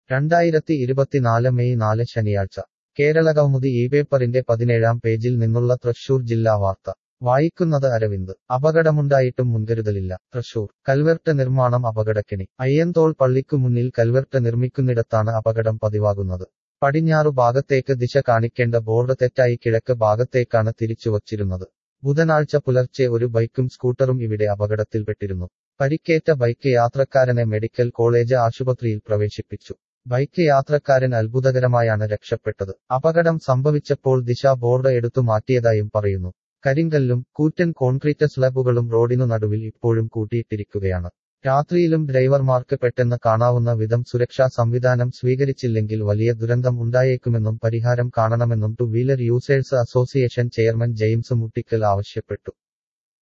രണ്ടായിരത്തി ഇരുപത്തിനാല് മെയ് നാല് ശനിയാഴ്ച കേരളകൗമുദി ഈ പേപ്പറിന്റെ പതിനേഴാം പേജിൽ നിന്നുള്ള തൃശൂർ ജില്ലാ വാർത്ത വായിക്കുന്നത് അരവിന്ദ് അപകടമുണ്ടായിട്ടും മുൻകരുതലില്ല തൃശൂർ കൽവെർട്ട് നിർമ്മാണം അപകടക്കെണി അയ്യന്തോൾ പള്ളിക്കു മുന്നിൽ കൽവെർട്ട് നിർമ്മിക്കുന്നിടത്താണ് അപകടം പതിവാകുന്നത് പടിഞ്ഞാറു ഭാഗത്തേക്ക് ദിശ കാണിക്കേണ്ട ബോർഡ് തെറ്റായി കിഴക്ക് ഭാഗത്തേക്കാണ് തിരിച്ചുവച്ചിരുന്നത് ബുധനാഴ്ച പുലർച്ചെ ഒരു ബൈക്കും സ്കൂട്ടറും ഇവിടെ അപകടത്തിൽപ്പെട്ടിരുന്നു പരിക്കേറ്റ ബൈക്ക് യാത്രക്കാരനെ മെഡിക്കൽ കോളേജ് ആശുപത്രിയിൽ പ്രവേശിപ്പിച്ചു ബൈക്ക് യാത്രക്കാരൻ അത്ഭുതകരമായാണ് രക്ഷപ്പെട്ടത് അപകടം സംഭവിച്ചപ്പോൾ ദിശ ബോർഡ് എടുത്തു മാറ്റിയതായും പറയുന്നു കരിങ്കല്ലും കൂറ്റൻ കോൺക്രീറ്റ് സ്ലബുകളും റോഡിനു നടുവിൽ ഇപ്പോഴും കൂട്ടിയിട്ടിരിക്കുകയാണ് രാത്രിയിലും ഡ്രൈവർമാർക്ക് പെട്ടെന്ന് കാണാവുന്ന വിധം സുരക്ഷാ സംവിധാനം സ്വീകരിച്ചില്ലെങ്കിൽ വലിയ ദുരന്തം ഉണ്ടായേക്കുമെന്നും പരിഹാരം കാണണമെന്നും two wheeler users association chairman James Muttikkal ആവശ്യപ്പെട്ടു